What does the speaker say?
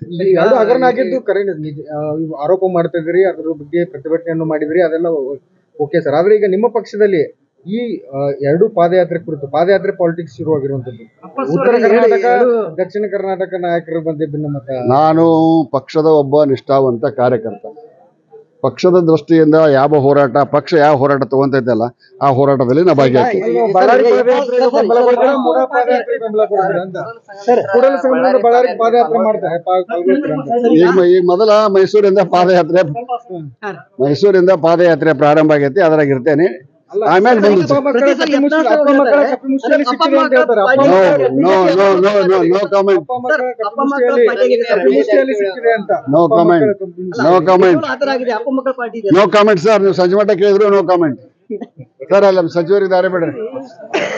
ಈ ಎರಡು ಹಗರಣ ಆಗಿದ್ದು ಕರೆ ನಿಜ ಆ, ಇವು ಆರೋಪ ಮಾಡ್ತಾ ಇದ್ರಿ ಅದ್ರ ಬಗ್ಗೆ ಪ್ರತಿಭಟನೆಯನ್ನು ಮಾಡಿದ್ರಿ ಅದೆಲ್ಲ ಓಕೆ ಸರ್ ಆದ್ರೆ ಈಗ ನಿಮ್ಮ ಪಕ್ಷದಲ್ಲಿ ಈ ಆ, ಎರಡು ಪಾದಯಾತ್ರೆ ಕುರಿತು ಪಾದಯಾತ್ರೆ ಪಾಲಿಟಿಕ್ಸ್ ಶುರುವಾಗಿರುವಂತದ್ದು ಉತ್ತರ ಕರ್ನಾಟಕ ದಕ್ಷಿಣ ಕರ್ನಾಟಕ ನಾಯಕರ ಮಧ್ಯೆ ಭಿನ್ನಮತ ನಾನು ಪಕ್ಷದ ಒಬ್ಬ ನಿಷ್ಠಾವಂತ ಕಾರ್ಯಕರ್ತ ಪಕ್ಷದ ದೃಷ್ಟಿಯಿಂದ ಯಾವ ಹೋರಾಟ ಪಕ್ಷ ಯಾವ ಹೋರಾಟ ತಗೊಂತೈತಲ್ಲ ಆ ಹೋರಾಟದಲ್ಲಿ ನಾ ಭಾಗಿಯಾಗ್ತೀನಿ ಬಳ್ಳಾರಿ ಪಾದಯಾತ್ರೆಗೆ ಬೆಂಬಲ ಕೊಡ್ತೀರಾ? ಮೂಡಾ ಪಾದಯಾತ್ರೆಗೆ ಬೆಂಬಲ ಕೊಡ್ತೀರಾ ಅಂತ ಕೂಡಲ ಸಂಗಮದಿಂದ ಬಳ್ಳಾರಿ ಪಾದಯಾತ್ರೆ ಮಾಡ್ತಾರೆ ಪಾ- ಪಾಲ್ಗೊಳ್ತೀರಾ ಅಂತ ಈಗ ಮ- ಈಗ ಮೊದಲ ಮೈಸೂರಿಂದ ಪಾದಯಾತ್ರೆ ಮೈಸೂರಿಂದ ಪಾದಯಾತ್ರೆ ಪ್ರಾರಂಭ ಆಗೈತಿ ಅದ್ರಾಗ ಇರ್ತೇನೆ ಆಮೇಲೆ ಮುಂದೆ ಅಪ್ಪ ಮಕ್ಕಳ ಕಪಿಮುಷ್ಟಿ- ಅಪ್ಪ ಮಕ್ಕಳ ಕಪಿಮುಷ್ಟಿಯಲ್ಲಿ ಸಿಕ್ಕಿದೆ ಅಂತ ಹೇಳ್ತಾರೆ. ಅಪ್ಪ ನೋ ಮಕ್ಕಳ no no no no no comment ಅಪ್ಪ ಮಕ್ಕಳ ಕಪಿಮುಷ್ಟಿಯಲ್ಲಿ ಕಪಿಮುಷ್ಟಿಯಲ್ಲಿ ಸಿಕ್ಕಿದೆ ಅಂತ ನೋ ಅಪ್ಪ ಕಾಮೆಂಟ್ ಮಕ್ಕಳ ಕಪಿಮುಷ್ಟಿ. ನೋ ಕಾಮೆಂಟ್ ಆತರ ಆಗಿದೆ ಅಪ್ಪ ಮಕ್ಕಳ ಪಾರ್ಟಿ ಇದೆ ನೋ ಕಾಮೆಂಟ್ ಸರ್ ನೀವು ಸಂಜೆ ಮಟ್ಟ ಕೇಳಿದ್ರು ನೋ ಕಾಮೆಂಟ್ ಸರ್ ಅಲ್ಲ ಸಚಿವರಿಗೆ ದಾರಿ ಬಿಡ್ರಿ